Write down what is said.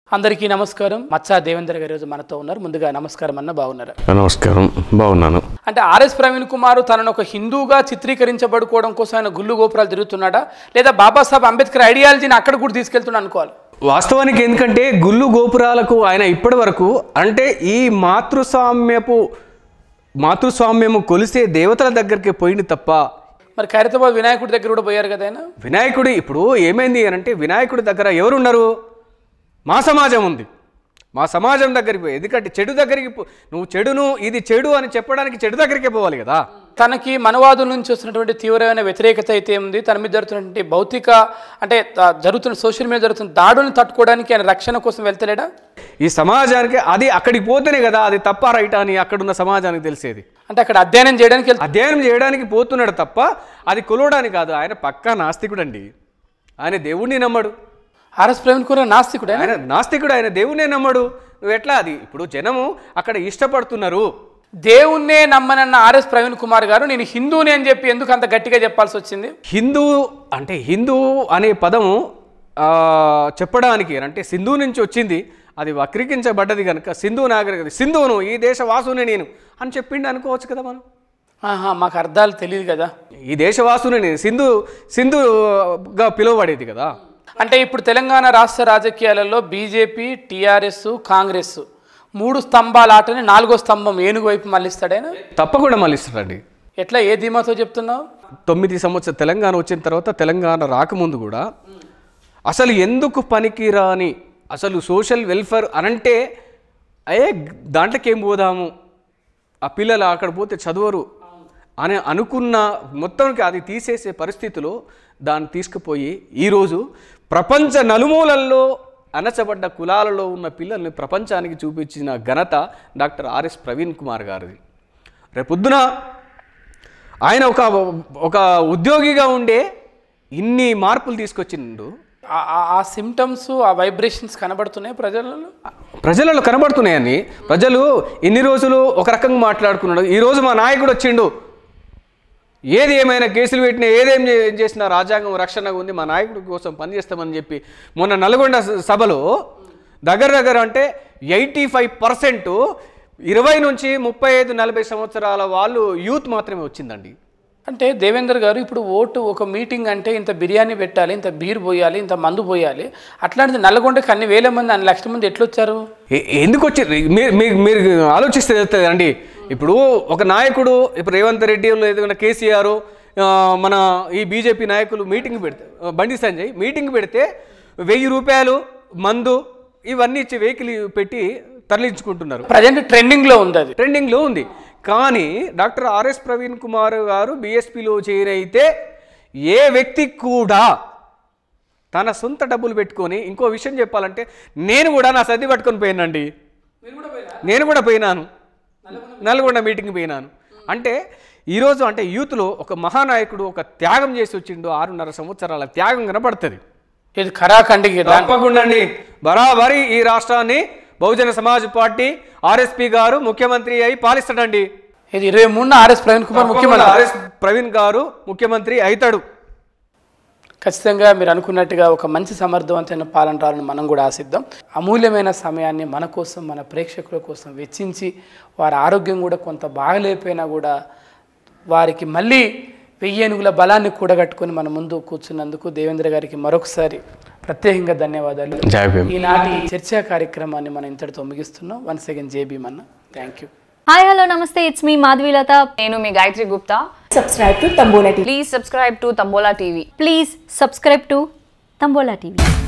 అందరికీ నమస్కారం మచ్చా దేవేందర్ గారు ఈరోజు మనతో ఉన్నారు ముందుగా నమస్కారం అన్న బాగున్నారు నమస్కారం బాగున్నాను అంటే ఆర్ఎస్ ప్రవీణ్ కుమార్ తనను ఒక హిందూగా చిత్రీకరించబడుకోవడం కోసం ఆయన గుళ్ళు గోపురాలు తిరుగుతున్నాడా లేదా బాబాసాహెబ్ అంబేద్కర్ ఐడియాలజీని అక్కడ కూడా తీసుకెళ్తున్నా అనుకోవాలి వాస్తవానికి ఎందుకంటే గుళ్ళు గోపురాలకు ఆయన ఇప్పటి వరకు అంటే ఈ మాతృస్వామ్యపు మాతృస్వామ్యము కొలిసే దేవతల దగ్గరికి పోయింది తప్ప మరి ఖైరతాబాద్ వినాయకుడి దగ్గర కూడా పోయారు కదా ఆయన వినాయకుడి ఇప్పుడు ఏమైంది అని అంటే వినాయకుడి దగ్గర ఎవరున్నారు మా సమాజం ఉంది మా సమాజం దగ్గరికి పోయి ఎందుకంటే చెడు దగ్గరికి పో- నువ్వు చెడును ఇది చెడు అని చెప్పడానికి చెడు దగ్గరికే పోవాలి కదా తనకి మనవాదుల నుంచి వస్తున్నటువంటి తీవ్రమైన వ్యతిరేకత అయితే ఉంది తన మీద జరుగుతున్నటువంటి భౌతిక అంటే త- జరుగుతున్న సోషల్ మీడియా జరుగుతున్న దాడులను తట్టుకోవడానికి ఆయన రక్షణ కోసం వెళ్తలేడా ఈ సమాజానికి అది అక్కడికి పోతేనే కదా అది తప్ప రైటా అని అక్కడున్న సమాజానికి తెలిసేది అంటే అక్కడ అధ్యయనం చేయడానికి వెళ్తా అధ్యయనం చేయడానికి పోతున్నాడు తప్ప అది కొలవడానికి కాదు ఆయన పక్కా నాస్తికుడు అండి ఆయన దేవుడిని నమ్మడు ఆర్ఎస్ ప్రవీణ్ కుమార్ నాస్తికుడే ఆయన నాస్తికుడు ఆయన దేవుడినే నమ్మడు నువ్వు ఎట్లా అది ఇప్పుడు జనము అక్కడ ఇష్టపడుతున్నారు దేవుణ్ణే నమ్మనన్న ఆర్ఎస్ ప్రవీణ్ కుమార్ గారు నేను హిందూని అని చెప్పి ఎందుకు అంత గట్టిగా చెప్పాల్సి వచ్చింది హిందూ అంటే హిందూ అనే పదము ఆ, చెప్పడానికి అంటే సింధు నుంచి వచ్చింది అది వక్రీకరించబడ్డది కనుక సింధు నాగరికత సింధువును ఈ దేశ వాసుని నేను అని చెప్పిండి అనుకోవచ్చు కదా మనం ఆహా మాకు అర్థాలు తెలియదు కదా ఈ దేశవాసుని నేను సింధు సింధుగా పిలువబడేది కదా అంటే ఇప్పుడు తెలంగాణ రాష్ట్ర రాజకీయాలలో బీజేపీ టీఆర్ఎస్ కాంగ్రెస్ మూడు స్తంభాల ఆటని నాలుగో స్తంభం ఏనుగు వైపు మళ్ళిస్తాడైనా తప్పకుండా మళ్ళిస్తారండి ఎట్లా ఏ ధీమాతో చెప్తున్నావు తొమ్మిది సంవత్సరం తెలంగాణ వచ్చిన తర్వాత తెలంగాణ రాకముందు కూడా అసలు ఎందుకు పనికిరాని అసలు సోషల్ వెల్ఫేర్ అనంటే అయ్యే దాంట్లోకి ఏం పోదాము ఆ పిల్లలు అక్కడ పోతే చదవరు అని అనుకున్న మొత్తానికి అది తీసేసే పరిస్థితిలో దాన్ని తీసుకుపోయి ఈరోజు ప్రపంచ నలుమూలల్లో అణచబడ్డ కులాలలో ఉన్న పిల్లల్ని ప్రపంచానికి చూపించిన ఘనత డాక్టర్ ఆర్ఎస్ ప్రవీణ్ కుమార్ గారిది రేపొద్దున ఆయన ఒక ఒక ఉద్యోగిగా ఉండే ఇన్ని మార్పులు తీసుకొచ్చిండు ఆ- ఆ- ఆ సిమ్టమ్స్ ఆ వైబ్రేషన్స్ కనబడుతున్నాయి ప్రజలలో ప్రజలలో కనబడుతున్నాయని ప్రజలు ఇన్ని రోజులు ఒక రకంగా మాట్లాడుకున్నాడు ఈ రోజు మా నాయకుడు వచ్చిండు ఏది ఏమైనా కేసులు పెట్టినా ఏదేం చే- చేసినా రాజ్యాంగం రక్షణగా ఉంది మా నాయకుడి కోసం పనిచేస్తామని చెప్పి మొన్న నల్గొండ స- సభలో దగ్గర దగ్గర అంటే ఎయిటీ ఫైవ్ పర్సెంట్ ఇరవై నుంచి ముప్పై ఐదు నలభై సంవత్సరాల వాళ్ళు యూత్ మాత్రమే వచ్చిందండి అంటే దేవేందర్ గారు ఇప్పుడు ఓటు ఒక మీటింగ్ అంటే ఇంత బిర్యానీ పెట్టాలి ఇంత బీర్ పోయాలి ఇంత మందు పోయాలి అట్లాంటిది నల్గొండకి అన్ని వేల మంది అన్ని లక్షల మంది ఎట్లొచ్చారు ఎ- ఎందుకు వచ్చి మీరు మీరు మీరు ఆలోచిస్తే తెలుస్తుంది అండి ఇప్పుడు ఒక నాయకుడు ఇప్పుడు రేవంత్ రెడ్డి ఏదైనా కేసీఆర్ ఆ, మన ఈ బీజేపీ నాయకులు మీటింగ్ పెడితే ఆ, బండి సంజయ్ మీటింగ్ పెడితే వెయ్యి రూపాయలు మందు ఇవన్నీ ఇచ్చి వెహికల్ పెట్టి తరలించుకుంటున్నారు ప్రజెంట్ ట్రెండింగ్లో ఉంది అది ట్రెండింగ్లో ఉంది కానీ డాక్టర్ ఆర్ఎస్ ప్రవీణ్ కుమార్ గారు బీఎస్పీలో చేరైతే ఏ వ్యక్తి కూడా తన సొంత డబ్బులు పెట్టుకొని ఇంకో విషయం చెప్పాలంటే నేను కూడా నా సర్ది పట్టుకొని పోయానండి నేను కూడా పోయినాను నల్గొండ మీటింగ్ పోయినాను అంటే ఈరోజు అంటే యూత్లో ఒక మహానాయకుడు ఒక త్యాగం చేసి వచ్చిండు ఆరున్నర సంవత్సరాల త్యాగం కనపడుతుంది ఇది ఖరాఖండికి దాని తప్పకుండా అండి బరాబరి ఈ రాష్ట్రాన్ని బహుజన సమాజ్ పార్టీ ఆర్ఎస్పీ గారు ముఖ్యమంత్రి అయి పాలిస్తాడండి ఇది ఇరవై మూడున ఆర్ఎస్ ప్రవీణ్ కుమార్ ముఖ్యమంత్రి ఆర్ఎస్ ప్రవీణ్ గారు ముఖ్యమంత్రి అవుతాడు ఖచ్చితంగా మీరు అనుకున్నట్టుగా ఒక మంచి సమర్థవంతమైన పాలన రావాలని మనం కూడా ఆశిద్దాం అమూల్యమైన సమయాన్ని మన కోసం మన ప్రేక్షకుల కోసం వెచ్చించి వారి ఆరోగ్యం కూడా కొంత బాగలేకపోయినా కూడా వారికి మళ్ళీ వెయ్యి ఏనుగుల బలాన్ని కూడగట్టుకొని మన ముందు కూర్చున్నందుకు దేవేంద్ర గారికి మరొకసారి ప్రత్యేకంగా ధన్యవాదాలు జై భీమ్ ఈనాటి చర్చా కార్యక్రమాన్ని మనం ఇంతటితో ముగిస్తున్నాం వన్ సెకండ్ జేబీ మన్న thank you hi hello namaste it's me Madhavilatha నేను మీ Gayatri Gupta subscribe to Tambola TV. Please subscribe to Tambola TV please subscribe to Tambola TV